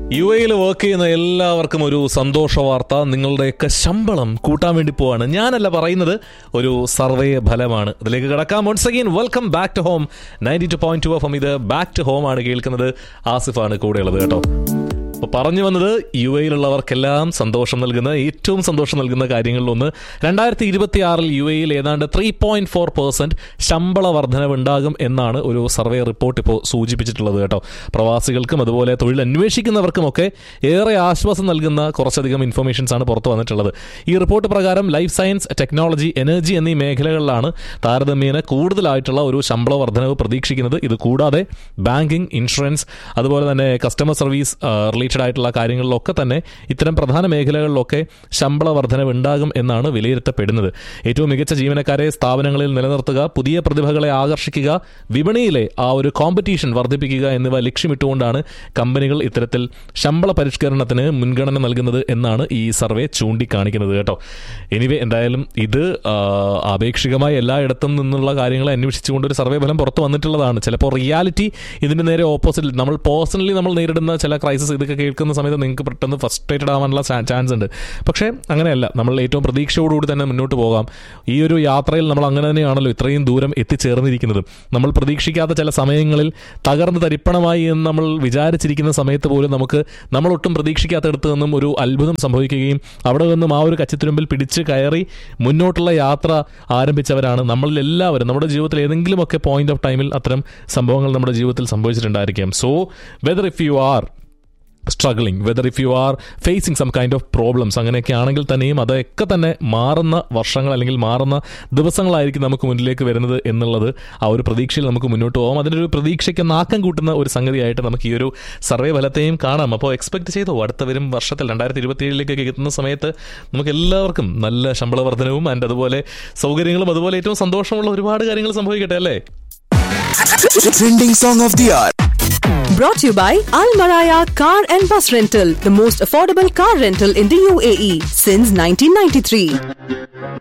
U എയിൽ work ചെയ്യുന്ന എല്ലാവർക്കും ഒരു സന്തോഷ വാർത്ത നിങ്ങളുടെയൊക്കെ ശമ്പളം കൂട്ടാൻ വേണ്ടി പോവാണ് ഞാനല്ല പറയുന്നത് ഒരു സർവേ ഫലമാണ് ഇതിലേക്ക് കിടക്കാം once again welcome back to home ninety two point two F M ഇത് ബാക്ക് ടു ഹോം ആണ് കേൾക്കുന്നത് ആസിഫാണ് കൂടെയുള്ളത് കേട്ടോ അപ്പോൾ പറഞ്ഞു വന്നത് യു എയിലുള്ളവർക്കെല്ലാം സന്തോഷം നൽകുന്ന ഏറ്റവും സന്തോഷം നൽകുന്ന കാര്യങ്ങളിലൊന്ന് രണ്ടായിരത്തി ഇരുപത്തി ആറിൽ യു എയിൽ ഏതാണ്ട് ത്രീ പോയിന്റ് ഫോർ പെർസെന്റ് ശമ്പള വർധനവുണ്ടാകും എന്നാണ് ഒരു സർവേ റിപ്പോർട്ട് ഇപ്പോൾ സൂചിപ്പിച്ചിട്ടുള്ളത് കേട്ടോ പ്രവാസികൾക്കും അതുപോലെ തൊഴിൽ അന്വേഷിക്കുന്നവർക്കുമൊക്കെ ഏറെ ആശ്വാസം നൽകുന്ന കുറച്ചധികം ഇൻഫർമേഷൻസ് ആണ് പുറത്തു വന്നിട്ടുള്ളത് ഈ റിപ്പോർട്ട് പ്രകാരം ലൈഫ് സയൻസ് ടെക്നോളജി എനർജി എന്നീ മേഖലകളിലാണ് താരതമ്യേന കൂടുതലായിട്ടുള്ള ഒരു ശമ്പള വർധനവ് പ്രതീക്ഷിക്കുന്നത് ഇത് കൂടാതെ ബാങ്കിങ് ഇൻഷുറൻസ് അതുപോലെ തന്നെ കസ്റ്റമർ സർവീസ് റിലേറ്റഡ് ആയിട്ടുള്ള കാര്യങ്ങളിലൊക്കെ തന്നെ ഇത്തരം പ്രധാന മേഖലകളിലൊക്കെ ശമ്പള വർധനവ് ഉണ്ടാകും എന്നാണ് വിലയിരുത്തപ്പെടുന്നത് ഏറ്റവും മികച്ച ജീവനക്കാരെ സ്ഥാപനങ്ങളിൽ നിലനിർത്തുക പുതിയ പ്രതിഭകളെ ആകർഷിക്കുക വിപണിയിലെ ആ ഒരു കോമ്പറ്റീഷൻ വർദ്ധിപ്പിക്കുക എന്നിവ ലക്ഷ്യമിട്ടുകൊണ്ടാണ് കമ്പനികൾ ഇത്തരത്തിൽ ശമ്പള പരിഷ്കരണത്തിന് മുൻഗണന നൽകുന്നത് എന്നാണ് ഈ സർവേ ചൂണ്ടിക്കാണിക്കുന്നത് കേട്ടോ എനിവേ എന്തായാലും ഇത് ആ, ആപേക്ഷികമായി എല്ലായിടത്തും നിന്നുള്ള കാര്യങ്ങളെ അന്വേഷിച്ചുകൊണ്ട് ഒരു സർവേ ഫലം പുറത്ത് വന്നിട്ടുള്ളതാണ് ചിലപ്പോൾ റിയാലിറ്റി ഇതിന്റെ നേരെ ഓപ്പോസിറ്റ് നമ്മൾ പേഴ്സണലി നമ്മൾ നേരിടുന്ന ചില ക്രൈസിസ് ഇതൊക്കെ കേൾക്കുന്ന സമയത്ത് നിങ്ങൾക്ക് പെട്ടെന്ന് ഫസ്ട്രേറ്റഡ് ആവാനുള്ള ചാൻസ് ഉണ്ട് പക്ഷേ അങ്ങനെയല്ല നമ്മൾ ഏറ്റവും പ്രതീക്ഷയോടുകൂടി തന്നെ മുന്നോട്ട് പോകാം ഈ ഒരു യാത്രയിൽ നമ്മൾ അങ്ങനെ തന്നെയാണല്ലോ ഇത്രയും ദൂരം എത്തിച്ചേർന്നിരിക്കുന്നത് നമ്മൾ പ്രതീക്ഷിക്കാത്ത ചില സമയങ്ങളിൽ തകർന്ന് തരിപ്പണമായി എന്ന് നമ്മൾ വിചാരിച്ചിരിക്കുന്ന സമയത്ത് പോലും നമുക്ക് നമ്മൾ ഒട്ടും പ്രതീക്ഷിക്കാത്തടത്ത് നിന്നും ഒരു അത്ഭുതം സംഭവിക്കുകയും അവിടെ നിന്നും ആ ഒരു കച്ചിത്തുരുമ്പിൽ പിടിച്ച് കയറി മുന്നോട്ടുള്ള യാത്ര ആരംഭിച്ചവരാണ് നമ്മളിൽ എല്ലാവരും നമ്മുടെ ജീവിതത്തിൽ ഏതെങ്കിലുമൊക്കെ പോയിന്റ് ഓഫ് ടൈമിൽ അത്തരം സംഭവങ്ങൾ നമ്മുടെ ജീവിതത്തിൽ സംഭവിച്ചിട്ടുണ്ടായിരിക്കാം so whether if you are struggling whether if you are facing some kind of problems അങ്ങനെയൊക്കെ ആണെങ്കിൽ തന്നെയും അതൊക്കെ തന്നെ മാറുന്ന വർഷങ്ങൾ അല്ലെങ്കിൽ മാറുന്ന ദിവസങ്ങളായിരിക്കും നമുക്ക് മുന്നിലേക്ക് വരുന്നത് എന്നുള്ളത് ആ ഒരു പ്രതീക്ഷയിൽ നമുക്ക് മുന്നോട്ട് പോകാം അതിനൊരു പ്രതീക്ഷയ്ക്ക് നാക്കം കൂട്ടുന്ന ഒരു സംഗതിയായിട്ട് നമുക്ക് ഈ ഒരു സർവേ ഫലത്തെയും കാണാം അപ്പോൾ എക്സ്പെക്ട് ചെയ്തോ അടുത്ത വരും വർഷത്തിൽ രണ്ടായിരത്തി ഇരുപത്തി ഏഴിലേക്കൊക്കെ എത്തുന്ന സമയത്ത് നമുക്ക് എല്ലാവർക്കും നല്ല ശമ്പള വർധനവും ആൻഡ് അതുപോലെ സൗകര്യങ്ങളും അതുപോലെ ഏറ്റവും സന്തോഷമുള്ള ഒരുപാട് കാര്യങ്ങൾ സംഭവിക്കട്ടെ അല്ലേ Trending song of the hour. Brought to you by Al Maraya Car and Bus Rental, the most affordable car rental in the UAE since 1993.